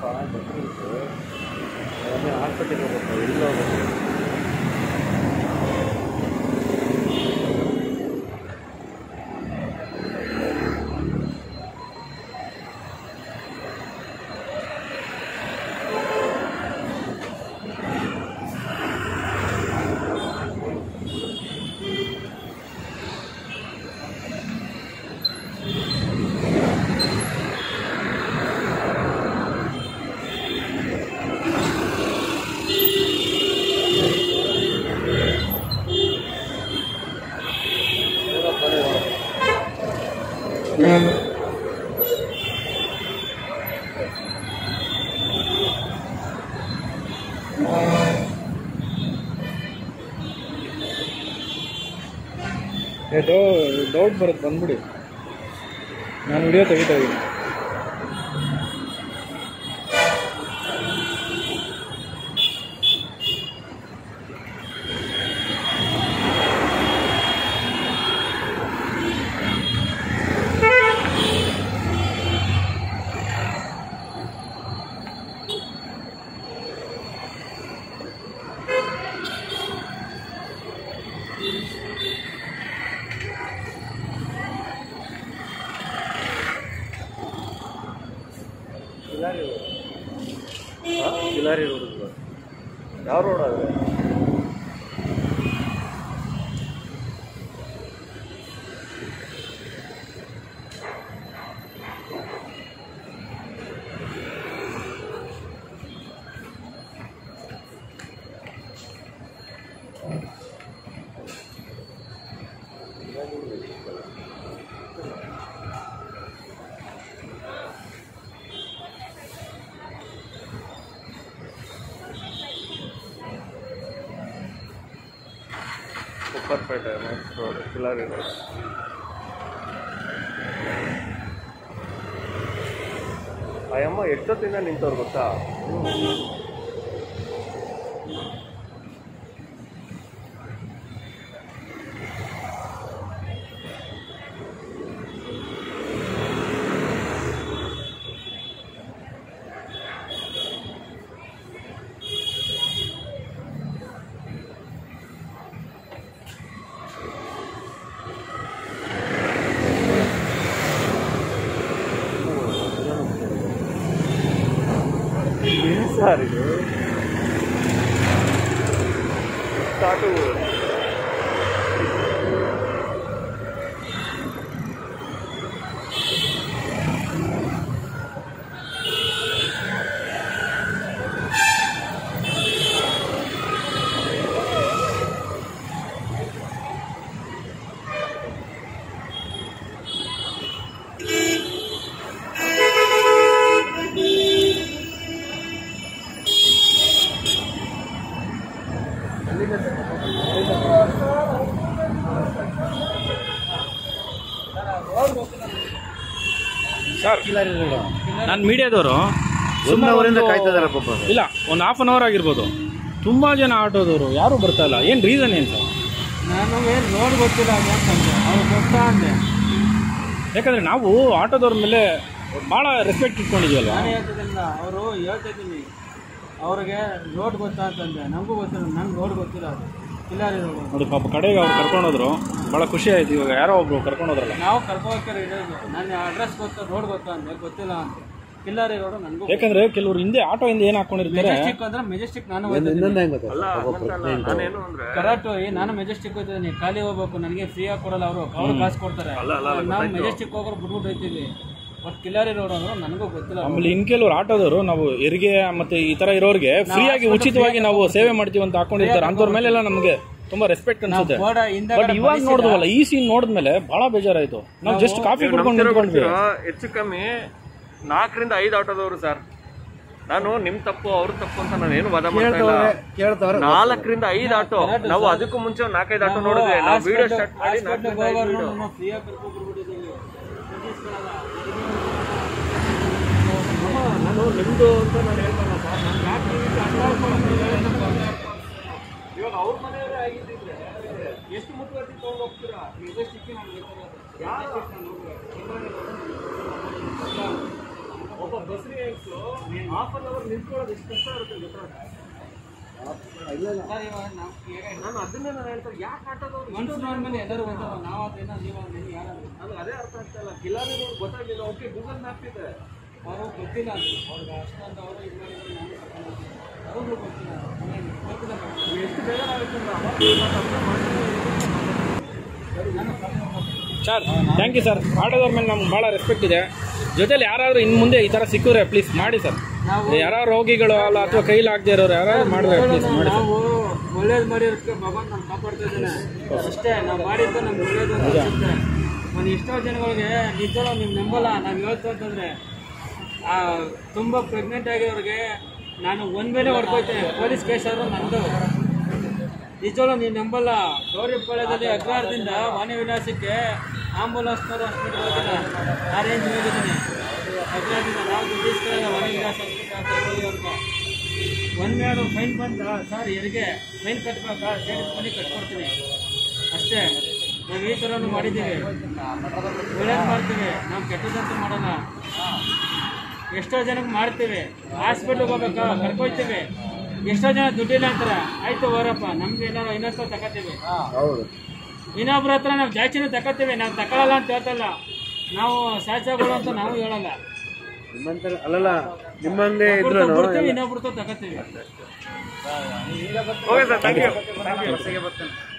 ಗೊತ್ತಿರುತ್ತೆ ಆಮೇಲೆ ಹಾಸ್ಪಿಟಲ್ಗೆ ಹೋಗ್ಬೇಕು ಎಲ್ಲಿ ಹೋಗ್ಬೇಕು ಡೌ ಡೌಟ್ ಬರುತ್ತೆ ಬಂದ್ಬಿಡಿ ನಾನು ವಿಡಿಯೋ ತೆಗಿತಾ ಇದ್ದೀನಿ ಕಿಲಾರಿ ರೋಡ್ ಹಾಂ ಕಿಲಾರಿ ರೋಡ್ ಯಾವ ರೋಡ್ ಅದು Kupparpete next road Kilari road ಆ ಅಮ್ಮ ಎಷ್ಟೊತ್ತಿಂದ ನಿಂತವ್ರು ಗೊತ್ತಾ ಏನು ಸರ್ ಇದು ಸ್ಟಾರ್ಟು ಸರ್ ನಾನು ಮೀಡಿಯಾದವರು ಒಂದು ಅವರಿಂದ ಕಾಯ್ತಾ ಇದಾರೆ ಪಾಪ ಇಲ್ಲ ಒಂದು ಹಾಫ್ ಆನ್ ಅವರ್ ಆಗಿರ್ಬೋದು ತುಂಬ ಜನ ಆಟೋದವರು ಯಾರೂ ಬರ್ತಾ ಇಲ್ಲ ಏನು ರೀಸನ್ ಏನು ಸರ್ ನಾನು ಏನು ರೋಡ್ ಗೊತ್ತಿಲ್ಲ ಅಂತಂದೆ ಅವ್ರು ಗೊತ್ತಾ ಅಂದೆ ಯಾಕಂದರೆ ನಾವು ಆಟೋದವ್ರ ಮೇಲೆ ಭಾಳ ರೆಸ್ಪೆಕ್ಟ್ ಇಟ್ಕೊಂಡಿದ್ದೀವಲ್ವಾ ನಾನು ಹೇಳ್ತಿದ್ದಿಲ್ಲ ಅವರು ಹೇಳ್ತಿದ್ದೀನಿ ಅವ್ರಿಗೆ ರೋಡ್ ಗೊತ್ತಾ ಅಂತಂದೆ ನಮಗೂ ಗೊತ್ತಿಲ್ಲ ನಂಗೆ ರೋಡ್ ಗೊತ್ತಿಲ್ಲ ಅದು ಕಿಲಾರಿ ರೋಡ್ ನೋಡಿ ಪಾಪ ಕಡೆಗೆ ಅವ್ರು ಕರ್ಕೊಂಡೋದ್ರು ಭಾಳ ಖುಷಿ ಆಯ್ತು ಇವಾಗ ಯಾರೋ ಒಬ್ರು ಕರ್ಕೊಂಡೋದ್ರಲ್ಲ ನಾವು ಕರ್ಕೋಕೆ ಇರೋದು ನನ್ನ ಅಡ್ರೆಸ್ ಗೊತ್ತಾ ರೋಡ್ ಗೊತ್ತಾ ಅಂದೆ ಗೊತ್ತಿಲ್ಲ ಅಂತ ಕಿಲಾರಿ ರೋಡು ನನಗೂ ಯಾಕಂದ್ರೆ ಕೆಲವರು ಹಿಂದೆ ಆಟೋ ಹಿಂದೆ ಏನು ಹಾಕೊಂಡಿರ್ತಾರೆ ಮೆಜೆಸ್ಟಿಕ್ ಅಂದ್ರೆ ಮೆಜೆಸ್ಟಿಕ್ ನಾನು ಇನ್ನೊಂದು ಹೆಂಗ್ ಗೊತ್ತಾ ನಾನೇನು ಅಂದ್ರೆ ಕರೆಕ್ಟ್ ನಾನು ಮೆಜೆಸ್ಟಿಕ್ ಹೋಗ್ತಿದ್ದೀನಿ ಖಾಲಿ ಹೋಗ್ಬೇಕು ನನಗೆ ಫ್ರೀ ಆಗಿ ಕೊಡಲ್ಲ ಅವರು ಅವ್ರು ಕಾಸು ಕೊಡ್ತಾರೆ ನಾವು ಮೆಜೆಸ್ಟಿಕ್ ಹೋಗೋರು ಬಿಟ್ಬಿಟ್ಟು ಹೋಗ್ತೀವಿ ಬಟ್ ಕಿಲಾರಿ ರೋಡ್ ಅಂದ್ರೆ ನನಗೂ ಗೊತ್ತಿಲ್ಲ ಆಮೇಲೆ ಇನ್ ಕೆಲವರು ಆಟೋದವರು ನಾವು ಹೆರಿಗೆ ಮತ್ತೆ ಈ ತರ ಇರೋರಿಗೆ ಫ್ರೀ ಆಗಿ ಉಚಿತವಾಗಿ ನಾವು ಸೇವೆ ಮಾಡ್ತೀವಿ ಅಂತ ಹಾಕೊಂಡಿರ್ತಾರೆ ಅಂತವ್ರ ಮೇಲೆಲ್ಲ ನಮಗೆ ತುಂಬಾ ರೆಸ್ಪೆಕ್ಟ್ ಅನ್ಸುತ್ತೆ ಬೋರ್ಡ ಹಿಂದೆ ಬಟ್ ಇವಾಗ ನೋಡಿದ್ವಲ್ಲ ಈ ಸೀನ್ ನೋಡಿದ್ಮೇಲೆ ಬಹಳ ಬೇಜಾರಾಯ್ತು ನಾವು ಜಸ್ಟ್ ಕಾಫಿ ಕುಡ್ಕೊಂಡು ನಿಂತ್ಕೊಂಡ್ವಿ ಹೆಚ್ಚು ಕಮ್ಮಿ ನಾಲ್ಕರಿಂದ ಐದು ಆಟೋದವರು ಸರ್ ನಾನು ನಿಮ್ ತಪ್ಪು ಅವ್ರ ತಪ್ಪು ಅಂತ ನಾನು ಏನು ವಾದ ಮಾಡ್ತಾ ಇಲ್ಲ ಕೇಳ್ತವ್ರೆ ನಾಲ್ಕರಿಂದ ಐದು ಆಟೋ ನಾವು ಅದಕ್ಕೂ ಮುಂಚೆ ಒಂದ್ ನಾಲ್ಕೈದು ಆಟೋ ನೋಡಿದ್ವಿ ನಾವು ವಿಡಿಯೋ ಸ್ಟಾರ್ಟ್ ಮಾಡಿ ನಾಲ್ಕರಿಂದ ಐದು video. ಫ್ರೀ ಆಗಿ ಕರ್ಕೊಂಡ್ಬಿಟ್ಟಿದ್ದೀವಿ ನಾನು ನಿಮ್ದು ಅಂತ ನಾನು ಹೇಳ್ತಾನೆ ಸರ್ ನಾನು ಯಾಕೆ ಈ ರೀತಿ ಅಡ್ಡ ಹಾಕ್ಕೊಂಡು ಇವಾಗ ಅವ್ರ ಮನೆಯವರೇ ಆಗಿದ್ದಿದ್ರೆ ಎಷ್ಟು ಮುಟ್ಟುವರ್ತಿ ತಗೊಂಡು ಹೋಗ್ತೀರಾ ಯಾರು ಒಬ್ಬ ಬಸ್ ನರ್ಸರಿ ಹೆಂಗ್ಸು ಹಾಫ್ ಅನ್ ಅವರ್ ನಿಂತ್ಕೊಳ್ಳೋದು ಎಷ್ಟು ಕಷ್ಟ ಇರುತ್ತೆ ಗೊತ್ತಾ ಸರ್ ಇವಾಗ ನಾವು ಈಗ ನಾನು ಅದನ್ನೇ ನಾನು ಹೇಳ್ತಾರೆ ಯಾಕೆ ಆಟೋದವ್ರು ಮನ್ಸಿನವ್ರ ಮೇಲೆ ಎಲ್ಲರೂ ಬಂದವ ನಾವು ಅದೇನೋ ನೀವು ಅದೇನೋ ಯಾರು ನನಗೆ ಅದೇ ಅರ್ಥ ಆಗ್ತಾ ಇಲ್ಲ ಕಿಲಾರಿ ರೋಡ್ ಗೊತ್ತಾಗಿಲ್ಲ ಓಕೆ ಗೂಗಲ್ ಮ್ಯಾಪ್ ಇದೆ ಅವರು ಗೊತ್ತಿಲ್ಲ ಅದು ಅವ್ರಿಗೆ ಅಷ್ಟೊಂದು ಅವರು ಇದು ಮಾಡಿದ್ರೆ ನಾನು ಕರ್ಕೊಂಡು ಹೋಗ್ತೀನಿ. ಅವ್ರಿಗೂ ಗೊತ್ತಿಲ್ಲ ನನಗೆ ಗೊತ್ತಿಲ್ಲ ಬಟ್ ಎಷ್ಟು ಬೇಜಾರಾಗುತ್ತೆ ಅಂದ್ರೆ ಅವಾಗ ಇವತ್ತು ಅರ್ಥ ಮಾಡ್ತೀನಿ. ನಾನು ಕರ್ಕೊಂಡು ಹೋಗ್ತೀನಿ. ಸರ್ ಥ್ಯಾಂಕ್ ಯು ಸರ್ ಆಟೋದವ್ರ ಮೇಲೆ ನಮ್ಗೆ ಭಾಳ ರೆಸ್ಪೆಕ್ಟ್ ಇದೆ ಜೊತೆಲಿ ಯಾರಾದರೂ ಇನ್ನು ಮುಂದೆ ಈ ಥರ ಸಿಕ್ಕಿದ್ರೆ ಪ್ಲೀಸ್ ಮಾಡಿ ಸರ್ ನಾವು ಯಾರು ರೋಗಿಗಳು ಅಲ್ಲ ಅಥವಾ ಕೈಲಾಗದೇ ಇರೋರು ಯಾರು ಮಾಡಿದ್ರೆ ಪ್ಲೀಸ್ ಮಾಡಿ ಸರ್ ನಾವು ಒಳ್ಳೇದು ಮಾಡಿರೋದಕ್ಕೆ ಭಗವಂತ ನಮ್ಗೆ ಕಾಪಾಡ್ತಾ ಇದ್ದಾನೆ ಅಷ್ಟೇ ನಾವು ಮಾಡಿದ್ದು ನಮ್ಗೆ ಒಳ್ಳೇದು ಅಂತ ಅನ್ಸುತ್ತೆ ಒಂದು ಎಷ್ಟೋ ಜನಗಳಿಗೆ ನಿಜವಾಗ್ಲೂ ನೀವು ನಂಬಲ್ಲ ನಾವು ಹೇಳ್ತು ಅಂತಂದ್ರೆ ಆ, ತುಂಬ ಪ್ರೆಗ್ನೆಂಟ್ ಆಗಿರೋರಿಗೆ ನಾನು ಒಂದ್ ಮೇಲೆ ಹೊಡ್ಕೊಳ್ತೇನೆ ಪೊಲೀಸ್ ಕೇಸ್ ಆದ್ರೂ ನಂದು ನಿಜವಾಗ್ಲೂ ನೀವು ನಂಬಲ್ಲ ಗೌರಿಪಾಳ್ಯದಲ್ಲಿ ಅಗ್ರಹಾರದಿಂದ ವಾಣಿ ವಿಲಾಸಕ್ಕೆ ಆಂಬುಲೆನ್ಸ್ನವರು ಹಾಸ್ಪಿಟಲ್ ಹೋಗಿಲ್ಲ ಆ ರೇಂಜ್ ಹೋಗಿದ್ದೀನಿ ಅಗ್ರಹಾರದಿಂದ ನಾವು ದುಡ್ಡು ಇಸ್ಕೊಳ್ಳಲ್ಲ ವಾಣಿ ವಿಲಾಸ ಹಾಸ್ಪಿಟಲ್ ಒನ್ ಮೇಡು ಫೈನ್ ಬಂದ ಸರ್ ಹೆರಿಗೆ ಫೈನ್ ಕಟ್ಬೇಕಾ ಸೇರಿ ಮನಿ ಕಟ್ಕೊಡ್ತೀನಿ ಅಷ್ಟೇ ನಾವು ಈ ಥರನೂ ಮಾಡಿದ್ದೀವಿ ಒಳ್ಳೇದು ಮಾಡ್ತೀವಿ ನಾವು ಕೆಟ್ಟದಂತೂ ಮಾಡಲ್ಲ ಎಷ್ಟೋ ಜನಕ್ಕೆ ಮಾಡ್ತೀವಿ ಹಾಸ್ಪಿಟ್ಲಿಗೆ ಹೋಗ್ಬೇಕಾ ಕರ್ಕೊಳ್ತೀವಿ ಎಷ್ಟೋ ಜನ ದುಡ್ಡಿಲ್ಲ ಅಂತಾರೆ ಆಯ್ತು ಹೋರಪ್ಪ ನಮ್ಗೆ ಏನಾರು ಇನ್ನೊಂದು ತಗೋತೀವಿ ಇನ್ನೊಬ್ರ ಹತ್ರ ನಾವು ಜಾಸ್ತಿನೂ ತಗೋತೀವಿ ನಾವು ತಗೊಳ್ಳಲ್ಲ ಅಂತ ಹೇಳ್ತಲ್ಲ ನಾವು ಸಾಚಾಗಳು ಅಂತ ನಾವು ಹೇಳಲ್ಲ ನಿಮ್ಮಂತರ ಅಲ್ಲಲ್ಲ ನಿಮ್ಮಂಗೆ ಒಬ್ರದ್ದು ಬಿಡ್ತೀವಿ ಇನ್ನೊಬ್ರದ್ದು ತಗೋತೀವಿ ಓಕೆ ಸರ್ ಥ್ಯಾಂಕ್ ಯು